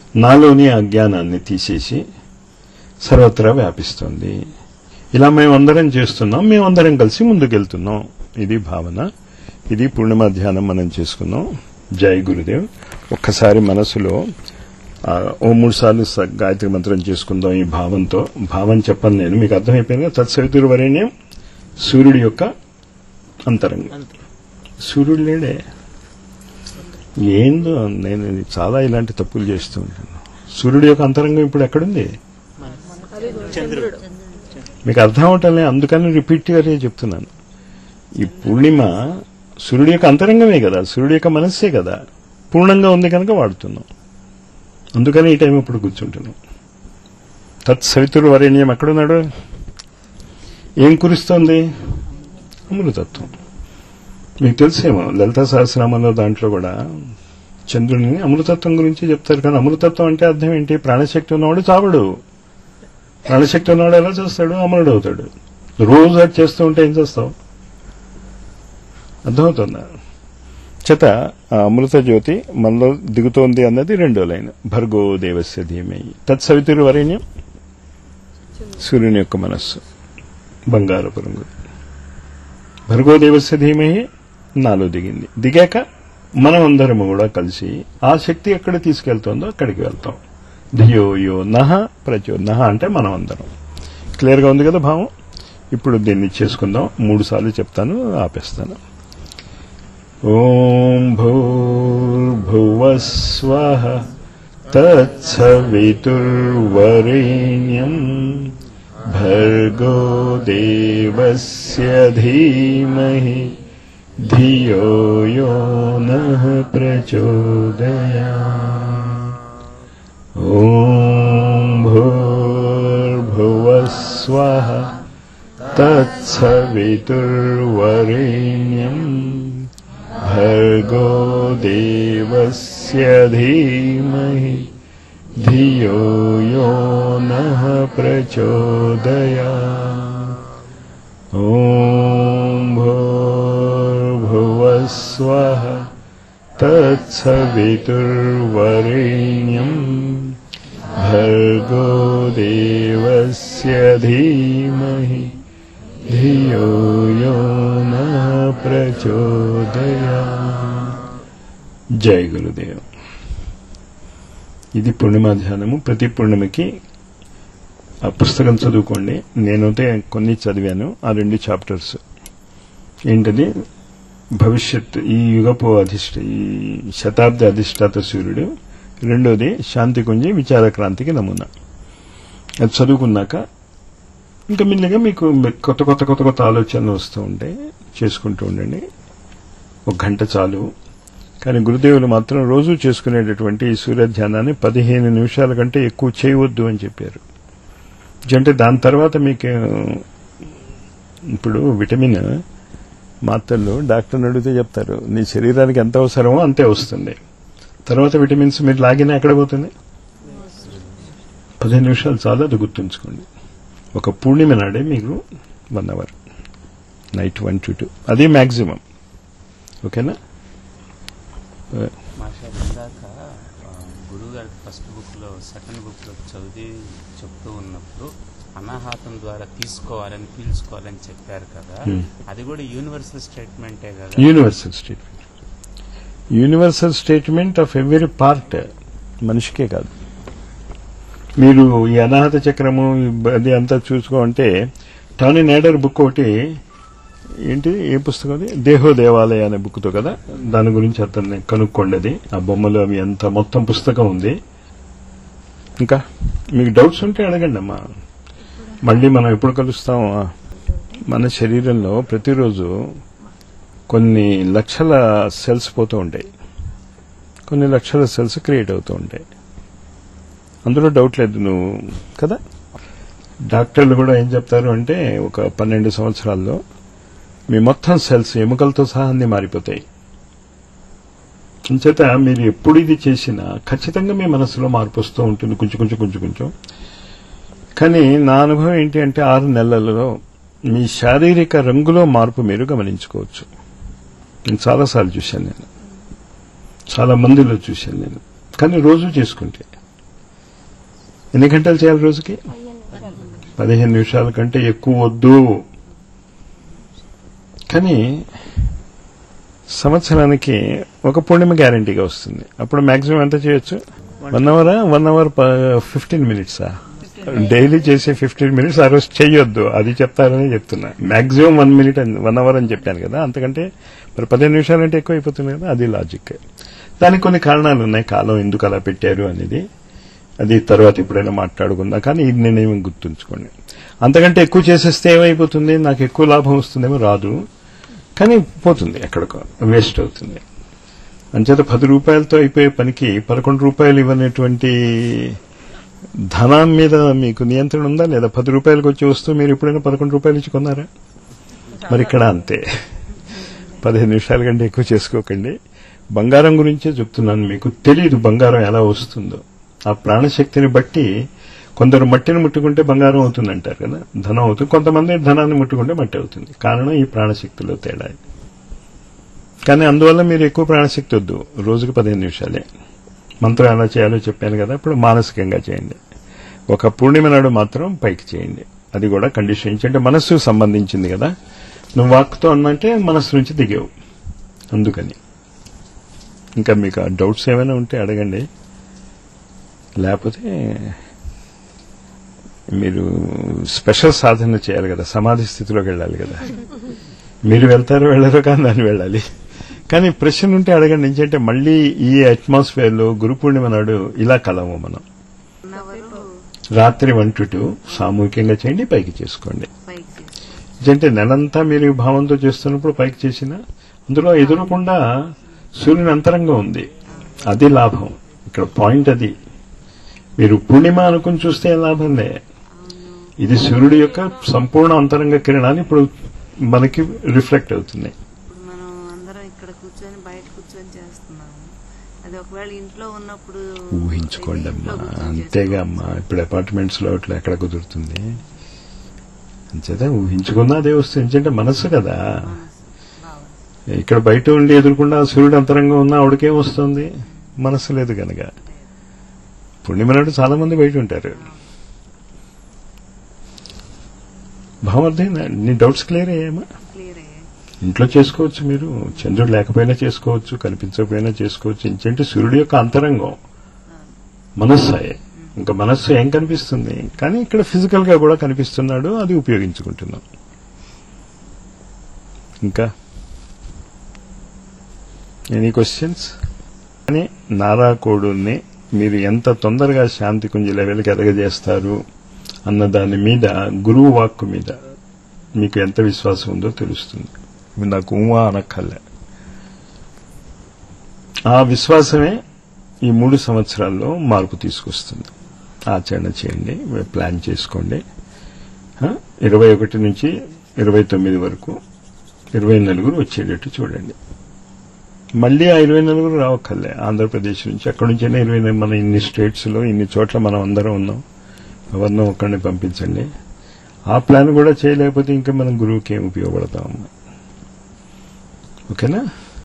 నాలోని అజ్ఞానాన్ని తీసేసి సర్వత్రా వ్యాపిస్తుంది ఇలా మేమందరం చేస్తున్నాం మేమందరం కలిసి ముందుకెళ్తున్నాం ఇది భావన ఇది పూర్ణిమ ధ్యానం మనం చేసుకున్నాం జై గురుదేవ్ ఒక్కసారి మనసులో ఆ, ఓ మూడు సార్లు స- గాయత్రి మంత్రం చేసుకుందాం ఈ భావంతో భావం చెప్పను నేను మీకు అర్థమైపోయింది తత్సవితురు వరేణ్యం సూర్యుడి యొక్క అంతరంగం సూర్యుడు లేడే ఏందో నేను ఇది చాలా ఇలాంటి తప్పులు చేస్తూ ఉంటాను సూర్యుడి యొక్క అంతరంగం ఇప్పుడు ఎక్కడుంది చంద్రుడు మీకు అర్థం అవటంలే అందుకని రిపీట్ గా చెప్తున్నాను ఈ పూర్ణిమ సూర్యుడి యొక్క అంతరంగమే కదా సూర్యుడి యొక్క మనస్సే కదా పూర్ణంగా ఉంది కనుక వాడుతున్నాం అందుకని ఈ టైం ఇప్పుడు కూర్చుంటున్నాం తత్ సవితురు వరేణ్యం ఎక్కడున్నాడు ఏం కురుస్తోంది అమృతత్వం మీకు తెలిసేమో లలిత సహస్రనామంలో దాంట్లో కూడా చంద్రుని అమృతత్వం గురించి చెప్తారు కానీ అమృతత్వం అంటే అర్థం ఏంటి ప్రాణశక్తి ఉన్నవాడు చావడు ప్రాణశక్తి ఉన్నవాడు ఎలా చేస్తాడు అమరుడు అవుతాడు రోజు అది చేస్తూ ఉంటే ఏం చేస్తావు అర్థమవుతుందా చేత ఆ అమృత జ్యోతి మనలో దిగుతోంది అన్నది రెండో లైన్ భర్గో దేవస్య ధీమయి తత్సవితురు వరేణ్యం సూర్యుని యొక్క మనస్సు బంగారపు రంగు భర్గో దేవస్య ధీమహి నాలో దిగింది దిగాక మనం అందరము కూడా కలిసి ఆ శక్తి ఎక్కడ తీసుకెళ్తుందో అక్కడికి వెళ్తాం ధియో యో నహ ప్రచో నహ అంటే మనం అందరం క్లియర్ గా ఉంది కదా భావం ఇప్పుడు దీన్ని చేసుకుందాం మూడు సార్లు చెప్తాను ఆపేస్తాను ఓం భూర్భువస్వ తత్సవితుర్వరేణ్యం భర్గో దేవస్య ధీమహి ధియో యో నః ప్రచోదయా ఓం భూర్భువస్వః తత్సవితుర్వరేణ్యం భర్గో దేవస్య ధీమహి ధియో యో నః ప్రచోదయా ఓం భూర్భువస్వః తత్సవితుర్వరేణ్యం భర్గో దేవస్య ధీమహి ధియో యో నః ప్రచోదయా జై గురుదేవ్ ఇది పూర్ణిమ ధ్యానము ప్రతి పూర్ణిమకి ఆ పుస్తకం చదువుకోండి నేనైతే కొన్ని చదివాను ఆ రెండు చాప్టర్స్ ఏంటది భవిష్యత్ ఈ యుగపు అధిష్ట ఈ శతాబ్ది అధిష్టాత సూర్యుడు రెండోది శాంతి కుంజి విచార క్రాంతికి నమూనా అది చదువుకున్నాక ఇంకా మెల్లిగా మీకు కొత్త కొత్త కొత్త కొత్త ఆలోచనలు వస్తూ ఉంటాయి చేసుకుంటూ ఉండండి ఒక గంట చాలు కానీ గురుదేవులు మాత్రం రోజు చేసుకునేటటువంటి ఈ సూర్య ధ్యానాన్ని పదిహేను నిమిషాల కంటే ఎక్కువ చేయవద్దు అని చెప్పారు అంటే దాని తర్వాత మీకు ఇప్పుడు విటమిన్ మాత్రలు డాక్టర్ని అడిగితే చెప్తారు నీ శరీరానికి ఎంత అవసరమో అంతే వస్తుంది తర్వాత విటమిన్స్ మీరు లాగిన ఎక్కడ పోతుంది పదిహేను నిమిషాలు చాలా అది గుర్తుంచుకోండి ఒక పూర్ణిమ నాడే మీకు one hour night one to two అదే మ్యాక్సిమం ఓకేనా మాస్టర్ ఇందాక ఆ, గురువు గారి ఫస్ట్ బుక్ లో సెకండ్ బుక్ లో చదివి చెప్తూ ఉన్నప్పుడు అనాహాతం ద్వారా తీసుకోవాలని పీల్చుకోవాలని చెప్పారు కదా Hmm. అది కూడా యూనివర్సల్ స్టేట్మెంటే కదా universal statement universal statement of every part మనిషికే కాదు మీరు ఈ అనాహత చక్రము ఈ బ- అది అంతా చూసుకో అంటే టానీ నేడర్ బుక్ ఒకటి ఏంటి ఏ పుస్తకం అది దేహో దేవాలయ అనే బుక్తో కదా దాని గురించి అతన్ని కనుక్కోండి అది ఆ బొమ్మలు అవి అంత మొత్తం పుస్తకం ఉంది ఇంకా మీకు డౌట్స్ ఉంటే అడగండి అమ్మా మళ్ళీ మనం ఎప్పుడు కలుస్తాం మన శరీరంలో ప్రతిరోజు కొన్ని లక్షల సెల్స్ పోతూ ఉంటాయి కొన్ని లక్షల సెల్స్ క్రియేట్ అవుతూ ఉంటాయి అందులో డౌట్ లేదు నువ్వు కదా డాక్టర్లు కూడా ఏం చెప్తారు అంటే ఒక పన్నెండు సంవత్సరాల్లో మీ మొత్తం సెల్స్ ఎముకలతో సహా అన్ని మారిపోతాయి అంచేత మీరు ఎప్పుడు ఇది చేసినా ఖచ్చితంగా మీ మనసులో మార్పు వస్తూ ఉంటుంది కొంచెం కొంచెం కొంచెం కొంచెం కానీ నా అనుభవం ఏంటి అంటే ఆరు నెలలలో మీ శారీరక రంగులో మార్పు మీరు గమనించుకోవచ్చు నేను చాలాసార్లు చూశాను నేను చాలా మందిలో చూశాను నేను కానీ రోజు చేసుకుంటే ఎన్ని గంటలు చేయాలి రోజుకి పదిహేను నిమిషాల కంటే ఎక్కువ వద్దు కానీ సంవత్సరానికి ఒక పూర్ణిమ గ్యారంటీగా వస్తుంది అప్పుడు మాక్సిమం ఎంత చేయొచ్చు వన్ అవరా వన్ అవర్ ఫిఫ్టీన్ మినిట్సా డైలీ చేసే ఫిఫ్టీన్ మినిట్స్ ఆ రోజు చెయ్యొద్దు అది చెప్తారని చెప్తున్నా maximum one minute one hour అని చెప్పాను కదా అంతకంటే మరి పదిహేను నిమిషాలు అంటే ఎక్కువ అయిపోతుంది కదా అది లాజిక్ దానికి కొన్ని కారణాలు ఉన్నాయి కాలం ఎందుకు అలా పెట్టారు అనేది అది తర్వాత ఎప్పుడైనా మాట్లాడుకుందాం కానీ ఇది నేనేమి గుర్తుంచుకోండి అంతకంటే ఎక్కువ చేసేస్తే ఏమైపోతుంది నాకు ఎక్కువ లాభం వస్తుందేమో రాదు కానీ పోతుంది ఎక్కడికో వేస్ట్ అవుతుంది అంచేత పది రూపాయలతో అయిపోయే పనికి పదకొండు రూపాయలు ఇవ్వనటువంటి ధనం మీద మీకు నియంత్రణ ఉందా లేదా పది రూపాయలకు వచ్చే వస్తువు మీరు ఎప్పుడైనా పదకొండు రూపాయలు ఇచ్చి కొన్నారా మరి ఇక్కడ అంతే పదిహేను నిమిషాల కంటే ఎక్కువ చేసుకోకండి బంగారం గురించే చెప్తున్నాను మీకు తెలియదు బంగారం ఎలా వస్తుందో ఆ ప్రాణశక్తిని బట్టి కొందరు మట్టిని ముట్టుకుంటే బంగారం అవుతుంది అంటారు కదా ధనం అవుతుంది కొంతమంది ధనాన్ని ముట్టుకుంటే మట్టి అవుతుంది కారణం ఈ ప్రాణశక్తిలో తేడా కానీ అందువల్ల మీరు ఎక్కువ ప్రాణశక్తి వద్దు రోజుకు పదిహేను నిమిషాలే మంత్రం ఎలా చేయాలో చెప్పాను కదా ఇప్పుడు మానసికంగా చేయండి ఒక పూర్ణిమ నాడు మాత్రం పైకి చేయండి అది కూడా కండిషన్ ఇచ్చి అంటే మనస్సుకు సంబంధించింది కదా నువ్వు వాక్తో అన్నంటే మనస్సు నుంచి దిగావు అందుకని ఇంకా మీకు ఆ డౌట్స్ ఏమైనా ఉంటే అడగండి లేకపోతే మీరు స్పెషల్ సాధన చేయాలి కదా సమాధి స్థితిలోకి వెళ్ళాలి కదా మీరు వెళ్తారో వెళ్ళరో కానీ దాన్ని వెళ్ళాలి కానీ ప్రశ్న ఉంటే అడగండి ఎందుకంటే మళ్ళీ ఈ అట్మాస్ఫియర్ లో గురు పూర్ణిమ నాడు ఇలా కలము మనం రాత్రి వన్ టు టూ సామూహికంగా చేయండి పైకి చేసుకోండి అంటే నెలంతా మీరు ఈ భావంతో చేస్తున్నప్పుడు పైకి చేసిన అందులో ఎదురకుండా సూర్యుని అంతరంగం ఉంది అది లాభం ఇక్కడ పాయింట్ అది మీరు పూర్ణిమ అనుకుని చూస్తే ఏం లాభం లే ఇది సూర్యుడి యొక్క సంపూర్ణ అంతరంగ కిరణాన్ని ఇప్పుడు మనకి రిఫ్లెక్ట్ అవుతుంది ఇప్పుడు మనం అందరం ఇక్కడ కూర్చొని బయట కూర్చొని చేస్తున్నాము అది ఒకవేళ ఇంట్లో ఉన్నప్పుడు ఊహించుకోండి ఇంట్లో అమ్మా కూర్చొని అంతేగా అమ్మా ఇప్పుడు అపార్ట్మెంట్స్ లో అట్లా ఎక్కడ కుదురుతుంది అంచేత ఊహించుకున్నా అదే వస్తుంది ఎందుకంటే మనస్సు కదా చేసుకోవచ్చు. భావన. ఇక్కడ బయట ఉండి ఎదుర్కొండా సూర్యుడు అంతరంగం ఉన్నా ఆవిడకేం వస్తుంది మనస్సు లేదు కనుక పూర్ణిమ నాడు చాలా మంది బయట ఉంటారు భావర్థం నీ డౌట్స్ క్లియర్ అయ్యామా క్లియర్ అయ్యాయి ఇంట్లో చేసుకోవచ్చు మీరు చంద్రుడు లేకపోయినా చేసుకోవచ్చు కనిపించకపోయినా చేసుకోవచ్చు ఎందుకంటే సూర్యుడు యొక్క అంతరంగం మనస్సాయే ఇంకా మనస్సు ఏం కనిపిస్తుంది కానీ ఇక్కడ ఫిజికల్ గా కూడా కనిపిస్తున్నాడు అది ఉపయోగించుకుంటున్నాం ఇంకా ఎనీ క్వశ్చన్స్ కానీ నారాకోడుని మీరు ఎంత తొందరగా శాంతి కుంజ లెవెల్కి ఎదగజేస్తారు అన్న దాని మీద గురువు వాక్కు మీద మీకు ఎంత విశ్వాసం ఉందో తెలుస్తుంది ఇవి నాకు ఊమా అనక్కర్లే ఆ విశ్వాసమే ఈ మూడు సంవత్సరాల్లో మార్పు తీసుకొస్తుంది ఆచరణ చేయండి ప్లాన్ చేసుకోండి ఇరవై ఒకటి నుంచి ఇరవై తొమ్మిది వరకు ఇరవై నలుగురు వచ్చేటట్టు చూడండి మళ్ళీ ఆ ఇరవై నలుగురు రావక్కర్లే ఆంధ్రప్రదేశ్ నుంచి అక్కడి నుంచైనా ఇరవై నలుగురు మన ఇన్ని స్టేట్స్ లో ఇన్ని చోట్ల మనం అందరం ఉన్నాం ఎవరినో ఒక్కడిని పంపించండి ఆ ప్లాన్ కూడా చేయలేకపోతే ఇంకా మనం గురువుకి ఏం ఉపయోగపడతాం ఓకేనా